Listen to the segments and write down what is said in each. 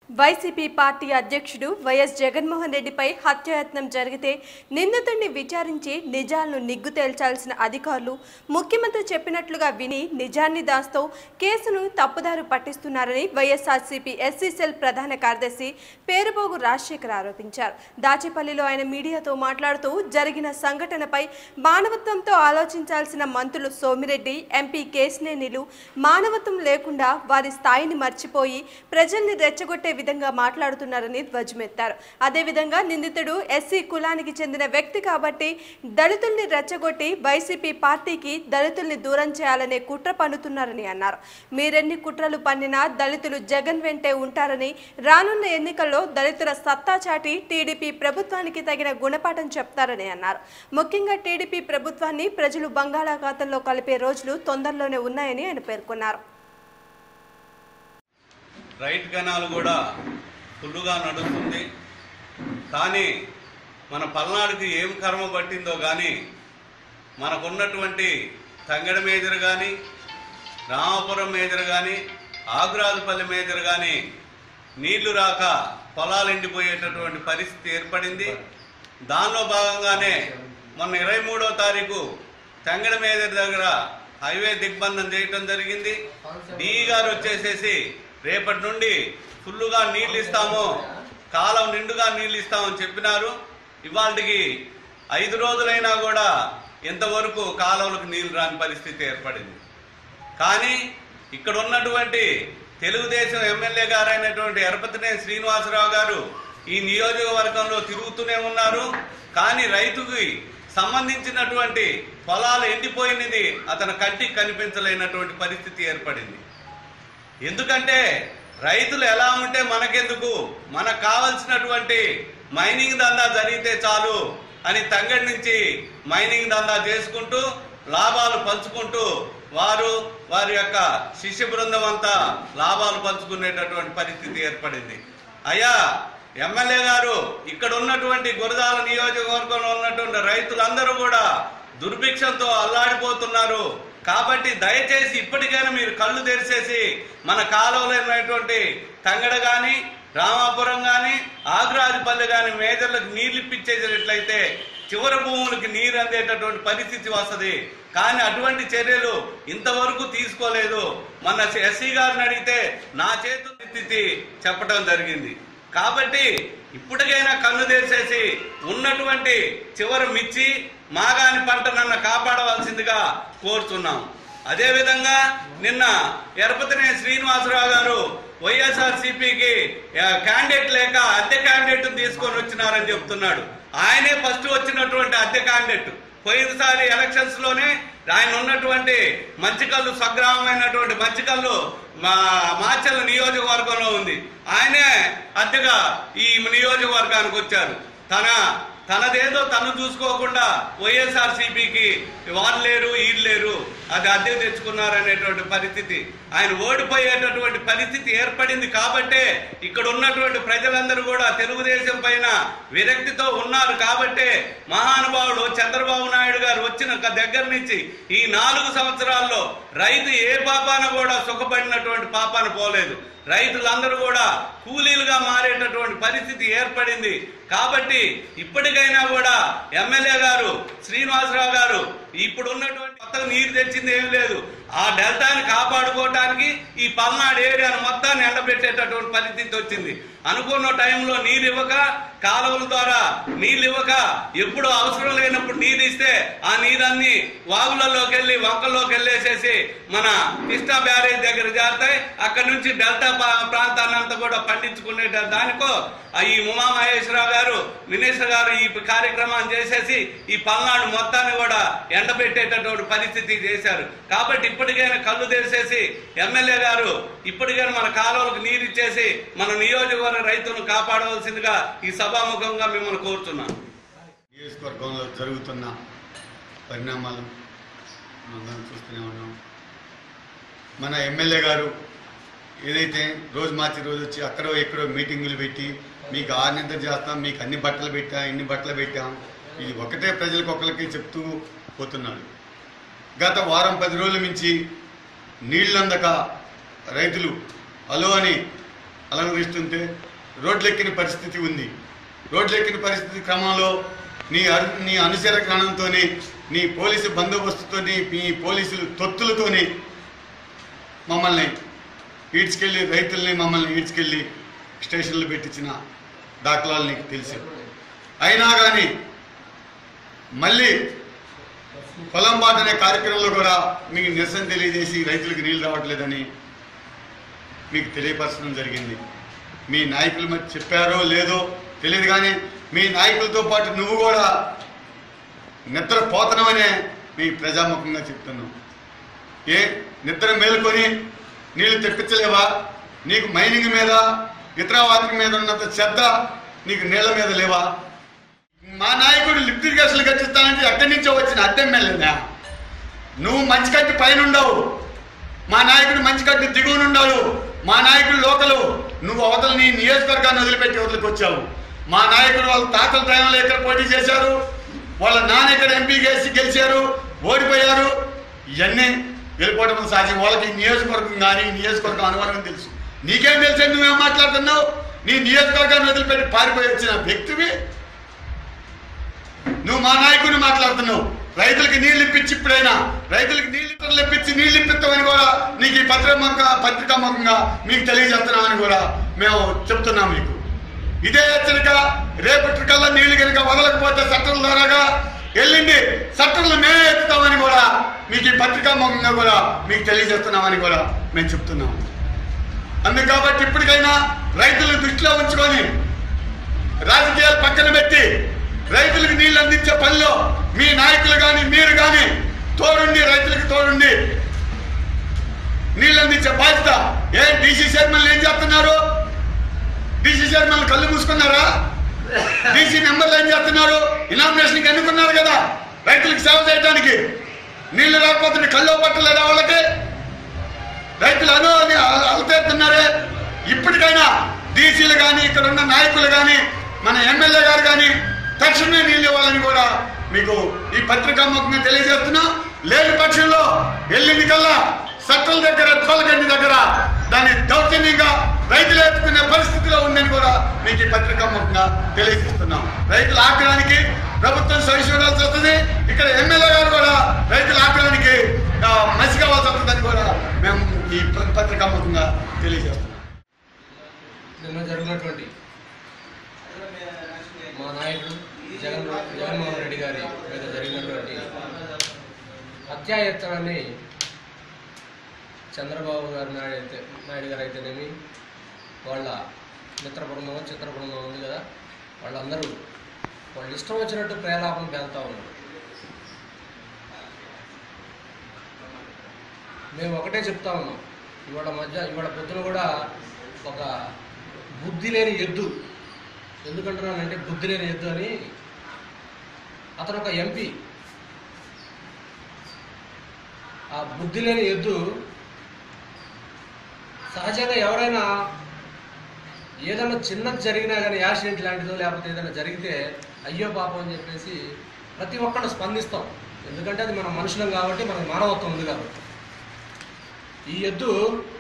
YCP party అధ్యక్షుడు YS Jaganmohan రెడ్డిపై హత్యాయత్నం జరిగితే నిందితుడిని విచారించి నిజాలను నిగ్గు తేల్చాల్సిన అధికారులు ముఖ్యమంత్రి చెప్పినట్లుగా విని నిజాన్ని దాస్తూ కేసును తప్పుదారు పట్టిస్తున్నారని వైఎస్ఆర్సీపీ ఎస్సీ సెల్ ప్రధాన కార్యదర్శి పేరుబోగు రాజశేఖర్ ఆరోపించారు దాచేపల్లిలో ఆయన మీడియాతో మాట్లాడుతూ జరిగిన సంఘటనపై మానవత్వంతో ఆలోచించాల్సిన మంత్రులు సోమిరెడ్డి ఎంపీ కేశినేనిలు మానవత్వం లేకుండా వారి స్థాయిని మర్చిపోయి ప్రజల్ని రెచ్చగొట్టే విధంగా మాట్లాడుతున్నారని ధ్వజమెత్తారు అదేవిధంగా నిందితుడు ఎస్సీ కులానికి చెందిన వ్యక్తి కాబట్టి దళితుల్ని రెచ్చగొట్టి వైసీపీ పార్టీకి దళితుల్ని దూరం చేయాలనే కుట్ర పన్నుతున్నారని అన్నారు మీరెన్ని కుట్రలు పన్నినా దళితులు జగన్ వెంటే ఉంటారని రానున్న ఎన్నికల్లో దళితుల సత్తా చాటి టీడీపీ ప్రభుత్వానికి తగిన గుణపాఠం చెప్తారని అన్నారు ముఖ్యంగా టీడీపీ ప్రభుత్వాన్ని ప్రజలు బంగాళాఖాతంలో కలిపే రోజులు తొందరలోనే ఉన్నాయని ఆయన పేర్కొన్నారు రైట్ కెనాల్ కూడా ఫుల్లుగా నడుస్తుంది కానీ మన పల్నాడుకి ఏం కర్మ పట్టిందో కానీ మనకున్నటువంటి తంగడ మేజర్ కానీ రామాపురం మేజర్ కానీ ఆగురాజుపల్లి మేజర్ కానీ నీళ్లు రాక పొలాలు ఎండిపోయేటటువంటి పరిస్థితి ఏర్పడింది దానిలో భాగంగానే మొన్న ఇరవై మూడో తారీఖు తంగడ మేజర్ దగ్గర హైవే దిగ్బంధం చేయటం జరిగింది డి గారు వచ్చేసేసి రేపటి నుండి ఫుల్లుగా నీళ్లు ఇస్తాము కాలం నిండుగా నీళ్లు ఇస్తామని చెప్పినారు ఇవాళకి ఐదు రోజులైనా కూడా ఇంతవరకు కాలువలకు నీళ్లు రాని పరిస్థితి ఏర్పడింది కానీ ఇక్కడ ఉన్నటువంటి తెలుగుదేశం ఎమ్మెల్యే గారైనటువంటి ఎరపతినే శ్రీనివాసరావు గారు ఈ నియోజకవర్గంలో తిరుగుతూనే ఉన్నారు కానీ రైతుకి సంబంధించినటువంటి పొలాలు ఎండిపోయినది అతని కంటికి కనిపించలేనటువంటి పరిస్థితి ఏర్పడింది ఎందుకంటే రైతులు ఎలా ఉంటే మనకెందుకు మనకు కావలసినటువంటి మైనింగ్ దందా జరిగితే చాలు అని తంగడి నుంచి మైనింగ్ దందా చేసుకుంటూ లాభాలు పంచుకుంటూ వారు వారి యొక్క శిష్య బృందం అంతా లాభాలు పంచుకునేటటువంటి పరిస్థితి ఏర్పడింది అయ్యా ఎమ్మెల్యే గారు ఇక్కడ ఉన్నటువంటి గురజాల నియోజకవర్గంలో ఉన్నటువంటి రైతులందరూ కూడా దుర్భిక్షంతో అల్లాడిపోతున్నారు కాబట్టి దయచేసి ఇప్పటికైనా మీరు కళ్ళు తెరిచేసి మన కాలువలో ఉన్నటువంటి తంగడ గాని రామాపురం గాని ఆగ్రాజుపల్లి గాని మేజర్లకు నీళ్లు ఇప్పించేటట్లయితే చివరి భూములకి నీరు అందేటటువంటి పరిస్థితి వస్తుంది కానీ అటువంటి చర్యలు ఇంతవరకు తీసుకోలేదు మన ఎస్సీ గారిని అడిగితే నా చేతు స్థితి చెప్పడం జరిగింది కాబట్టి ఇప్పటికైనా కన్ను తెరిచేసి ఉన్నటువంటి చివరి మిర్చి మాగాని పంటనన్న కాపాడవలసిందిగా కోరుతున్నాం అదేవిధంగా నిన్న ఎరపతినే శ్రీనివాసరావు గారు వైఎస్ఆర్ సిపికి క్యాండిడేట్ లేక అద్దె క్యాండిడేట్ తీసుకొని వచ్చినారని చెప్తున్నాడు ఆయనే ఫస్ట్ వచ్చినటువంటి అద్దె క్యాండిడేట్ పోయినసారి ఎలక్షన్స్ లోనే ఆయన ఉన్నటువంటి మంచికల్లు స్వగ్రామమైనటువంటి మంచికల్లు మా మాచల్ల నియోజకవర్గంలో ఉంది ఆయనే అద్దెగా ఈ నియోజకవర్గానికి వచ్చారు తన తనదేదో తను చూసుకోకుండా వైఎస్ఆర్ సిపికి వాళ్ళు లేరు వీళ్ళు లేరు అది అద్దె తెచ్చుకున్నారనేటువంటి పరిస్థితి ఆయన ఓడిపోయేటటువంటి పరిస్థితి ఏర్పడింది కాబట్టే ఇక్కడ ఉన్నటువంటి ప్రజలందరూ కూడా తెలుగుదేశం పైన విరక్తితో ఉన్నారు కాబట్టే మహానుభావుడు చంద్రబాబు నాయుడు గారు వచ్చిన దగ్గర నుంచి ఈ నాలుగు సంవత్సరాల్లో రైతు ఏ పాపాన కూడా సుఖపడినటువంటి పాపాన పోలేదు రైతులందరూ కూడా కూలీలుగా మారేటటువంటి పరిస్థితి ఏర్పడింది కాబట్టి ఇప్పటికైనా కూడా ఎమ్మెల్యే గారు శ్రీనివాసరావు గారు ఇప్పుడు ఉన్నటువంటి కొత్తగా నీరు తెచ్చింది ఏం లేదు ఆ డెల్టాని కాపాడుకోవటానికి ఈ పల్నాడు ఏరియాను మొత్తాన్ని ఎండబెట్టేటటువంటి పరిస్థితి వచ్చింది అనుకున్న టైంలో నీరు ఇవ్వక కాలువల ద్వారా నీళ్ళు ఇవ్వక ఎప్పుడు అవసరం లేనప్పుడు నీరు ఇస్తే ఆ నీరన్నీ వాగులలోకి వెళ్ళి వంకల్లోకి వెళ్ళేసేసి మన కృష్ణా బ్యారేజ్ దగ్గర చేరుతాయి అక్కడ నుంచి డెల్టా పా- ప్రాంతాన్ని అంతా కూడా పండించుకునే దానికో ఆ ఈ ఉమా మహేశ్వరరావు గారు మినిస్టర్ గారు ఈ కార్యక్రమాన్ని చేసేసి ఈ పల్నాడు మొత్తాన్ని కూడా ఎండబెట్టేటటువంటి పరిస్థితి చేశారు కాబట్టి ఇప్పటికైనా కళ్ళు తెరిచేసి ఎమ్మెల్యే గారు ఇప్పటికైనా మన కాలువలకు నీరు ఇచ్చేసి మన నియోజకవర్గ రైతులను కాపాడవలసిందిగా ఈ సభాముఖంగా మిమ్మల్ని కోరుతున్నాను నియోజకవర్గంలో జరుగుతున్న పరిణామాలు మనం చూస్తూనే ఉన్నాం మన ఎమ్మెల్యే గారు ఏదైతే రోజు మార్చి రోజు వచ్చి అక్కడో ఎక్కడో మీటింగులు పెట్టి మీకు ఆ నిద్ర చేస్తాం మీకు అన్ని బట్టలు పెట్టాం ఇన్ని బట్టలు పెట్టాం ఇది ఒకటే ప్రజలకు ఒకరికి చెప్తూ పోతున్నాడు గత వారం పది రోజుల నుంచి నీళ్ళందక రైతులు హలో అని అలంకరిస్తుంటే రోడ్లెక్కిన పరిస్థితి ఉంది రోడ్లెక్కిన పరిస్థితి క్రమంలో నీ అరు నీ అనుచర గ్రహణంతోని నీ పోలీసు బందోబస్తుతోని మీ పోలీసులు తొత్తులతోని మమ్మల్ని ఈడ్చుకెళ్ళి రైతుల్ని మమ్మల్ని ఈడ్చుకెళ్ళి స్టేషన్లు పెట్టించిన దాఖలాలు నీకు తెలుసు అయినా కానీ మళ్ళీ పొలం బాట అనే కార్యక్రమంలో కూడా మీకు నిరసన తెలియజేసి రైతులకు నీళ్లు రావట్లేదని మీకు తెలియపరచడం జరిగింది మీ నాయకులు మరి చెప్పారో లేదో తెలియదు కానీ మీ నాయకులతో పాటు నువ్వు కూడా నిద్ర పోతనమనే మీ ప్రజాముఖంగా చెప్తున్నావు ఏ నిద్ర మేలుకొని నీళ్లు తెప్పించలేవా నీకు మైనింగ్ మీద ఇతర వాటి మీద ఉన్నంత శ్రద్ధ నీకు నీళ్ల మీద లేవా మా నాయకుడు లిఫ్ట్ ఇరిగేషన్లు కట్టిస్తానంటే ఎక్కడి నుంచో వచ్చిన అద్దెమ్మెల్యేనా నువ్వు మంచి కట్టి పైన ఉండవు మా నాయకుడు మంచి కట్టి దిగువన ఉండాడు మా నాయకుడు లోకలు నువ్వు అవతల నీ నియోజకవర్గాన్ని వదిలిపెట్టి వదిలికి వచ్చావు మా నాయకుడు వాళ్ళ తాతల టైంలో ఇక్కడ పోటీ చేశారు వాళ్ళ నాన్న ఇక్కడ ఎంపీ గెలిచి గెలిచారు ఓడిపోయారు ఇవన్నీ వెళ్ళిపోవడం సాధ్యం వాళ్ళకి ఈ నియోజకవర్గం కానీ ఈ నియోజకవర్గం అనుమానం తెలుసు నీకేం తెలుసు నువ్వేం మాట్లాడుతున్నావు నీ నియోజకవర్గాన్ని వదిలిపెట్టి పారిపోయి వచ్చిన వ్యక్తివి నువ్వు మా నాయకుడిని మాట్లాడుతున్నావు రైతులకి నీళ్ళు ఇప్పించి ఇప్పుడైనా రైతులకి నీళ్ళు ఇతరులు ఇప్పించి నీళ్ళు ఇప్పిస్తామని కూడా నీకు ఈ పత్రిక పత్రికాముఖంగా మీకు తెలియజేస్తున్నామని కూడా మేము చెప్తున్నాం మీకు ఇదే హెచ్చరిక రేపటి కల్లా నీళ్లు కనుక వదలకపోతే చట్టం ద్వారాగా వెళ్ళింది చట్టంలో మేమే ఎత్తుతామని కూడా మీకు ఈ పత్రికాముఖంగా కూడా మీకు తెలియజేస్తున్నామని కూడా మేము చెప్తున్నాం అందుకు కాబట్టి ఇప్పటికైనా రైతులను దృష్టిలో ఉంచుకొని రాజకీయాలు పక్కన పెట్టి రైతులకు నీళ్లు అందించే పనిలో మీ నాయకులు కానీ మీరు కానీ తోడుండి రైతులకు తోడుండి నీళ్లు అందించే బాధ్యత ఏ డీసీ చైర్మన్లు ఏం చేస్తున్నారు డీసీ చైర్మన్లు కళ్ళు మూసుకున్నారా డీసీ మెంబర్లు ఏం చేస్తున్నారు ఇనామినేషన్కి ఎన్నుకున్నారు కదా రైతులకు సేవ చేయడానికి నీళ్లు రాకపోతే కళ్ళు పట్టలేదా వాళ్ళకి రైతులు అను అని అలతేస్తున్నారే ఇప్పటికైనా డీసీలు కానీ ఇక్కడ ఉన్న నాయకులు కానీ మన ఎమ్మెల్యే గారు కానీ తక్షణమే నీళ్ళు ఇవ్వాలని కూడా మీకు ఈ పత్రికా ముఖంగా తెలియజేస్తున్నాం లేని పక్షంలో వెళ్ళింది కల్లా సట్టల దగ్గర తోలగండి దగ్గర దాన్ని దౌర్జన్యంగా రైతులు ఎత్తుకునే పరిస్థితిలో ఉందని కూడా మీకు ఈ పత్రికా ముఖంగా తెలియజేస్తున్నాం రైతుల ఆగ్రహానికి ప్రభుత్వం సహించుకోవాల్సి వస్తుంది ఇక్కడ ఎమ్మెల్యే గారు కూడా రైతుల ఆగ్రహానికి ఆ, మసి కావాల్సి వస్తుందని కూడా మేము ఈ ప- పత్రికా ముఖంగా తెలియజేస్తున్నాం నిన్న జరిగినటువంటి మా నాయకుడు జగన్ జగన్మోహన్ రెడ్డి గారి మీద జరిగినటువంటి హత్యాయత్నాన్ని చంద్రబాబు గారు నాయుడు అయితే నాయుడు గారు అయితేనేమి వాళ్ళ మిత్ర బృందం చిత్ర బృందం ఉంది కదా వాళ్ళందరూ వాళ్ళు ఇష్టం వచ్చినట్టు ప్రేలాపన వెళ్తూ ఉన్నారు మేము ఒకటే చెప్తా ఉన్నాం ఇవాళ మధ్య ఇవాళ పొద్దున కూడా ఒక బుద్ధి లేని ఎద్దు ఎందుకంటున్నానంటే బుద్ధి లేని ఎద్దు అని అతను ఒక ఎంపీ ఆ బుద్ధి లేని ఎద్దు సహజంగా ఎవరైనా ఏదైనా చిన్నది జరిగినా కానీ యాక్సిడెంట్ లాంటిదో లేకపోతే ఏదైనా జరిగితే అయ్యో పాపం అని చెప్పేసి ప్రతి ఒక్కళ్ళు స్పందిస్తాం ఎందుకంటే అది మన మనుషులం కాబట్టి మనకు మానవత్వం ఉంది కాబట్టి ఈ ఎద్దు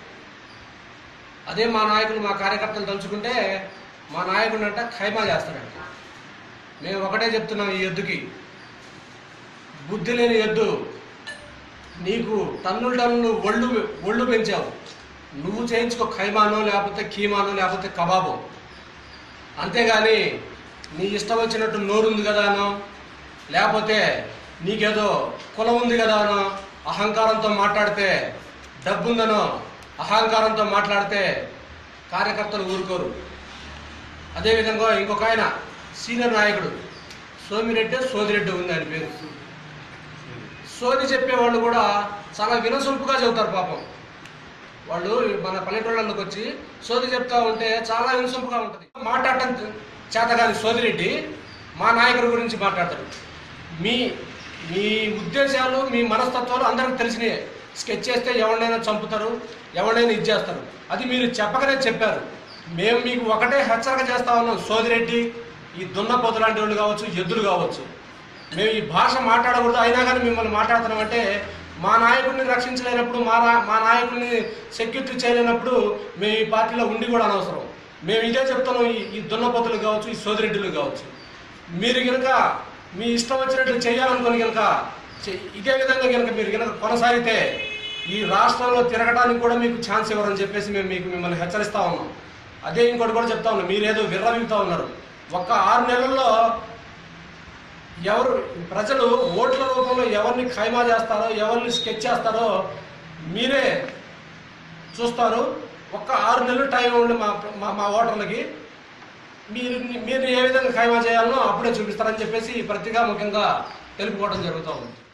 అదే మా నాయకులు మా కార్యకర్తలు తలుచుకుంటే మా నాయకుడు అంట ఖైమా చేస్తాడంట మేము ఒకటే చెప్తున్నాం ఈ ఎద్దుకి బుద్ధి లేని ఎద్దు నీకు టన్నులు టన్నులు ఒళ్ళు ఒళ్ళు పెంచావు నువ్వు చేయించుకో ఖైమానో లేకపోతే కీమానో లేకపోతే కబాబో అంతేగాని నీ ఇష్టం వచ్చినట్టు నోరు ఉంది కదా అనో లేకపోతే నీకేదో కులం ఉంది కదా అనో అహంకారంతో మాట్లాడితే డబ్బుందనో అహంకారంతో మాట్లాడితే కార్యకర్తలు ఊరుకోరు అదేవిధంగా ఇంకొక ఆయన సీనియర్ నాయకుడు సోమిరెడ్డి సోదిరెడ్డి ఉంది ఆయన పేరు సోది చెప్పేవాళ్ళు కూడా చాలా వినసొల్పుగా చెబుతారు పాపం వాళ్ళు మన పల్లెటూళ్ళలోకి వచ్చి సోది చెప్తా ఉంటే చాలా వినసొంపుగా ఉంటుంది మాట్లాడటం చేతగాని సోదిరెడ్డి మా నాయకుడి గురించి మాట్లాడతాడు మీ మీ ఉద్దేశాలు మీ మనస్తత్వాలు అందరికి తెలిసినాయే స్కెచ్ చేస్తే ఎవరినైనా చంపుతారు ఎవరినైనా ఇది చేస్తారు అది మీరు చెప్పకనే చెప్పారు మేము మీకు ఒకటే హెచ్చరిక చేస్తా ఉన్నాం సోదిరెడ్డి ఈ దున్నపోతు లాంటి వాళ్ళు కావచ్చు ఎద్దులు కావచ్చు మేము ఈ భాష మాట్లాడకూడదు అయినా కానీ మిమ్మల్ని మాట్లాడుతున్నామంటే మా నాయకుడిని రక్షించలేనప్పుడు మా నా- మా నాయకుడిని సెక్యూరిటీ చేయలేనప్పుడు మేము ఈ పార్టీలో ఉండి కూడా అనవసరం మేము ఇదే చెప్తున్నాం ఈ ఈ దున్నపోతులు కావచ్చు ఈ సోదరెడ్డిలు కావచ్చు మీరు కనుక మీ ఇష్టం వచ్చినట్లు చేయాలనుకుని కనుక చే- ఇదే విధంగా కనుక మీరు కనుక కొనసాగితే ఈ రాష్ట్రంలో తిరగడానికి కూడా మీకు ఛాన్స్ ఇవ్వరని చెప్పేసి మేము మీకు మిమ్మల్ని హెచ్చరిస్తా ఉన్నాం అదే ఇంకోటి కూడా చెప్తా ఉన్నాం మీరేదో విర్రవీగుతా ఉన్నారు ఒక్క ఆరు నెలల్లో ఎవరు ప్రజలు ఓట్ల రూపంలో ఎవరిని ఖైమా చేస్తారో ఎవరిని స్కెచ్ చేస్తారో మీరే చూస్తారు ఒక్క ఆరు నెలలు టైం ఉండి మా మా మా ఓటర్లకి మీరు మీరు ఏ విధంగా ఖైమా చేయాలనో అప్పుడే చూపిస్తారని చెప్పేసి ప్రతిగా ముఖ్యంగా తెలుపుకోవడం జరుగుతూ ఉంది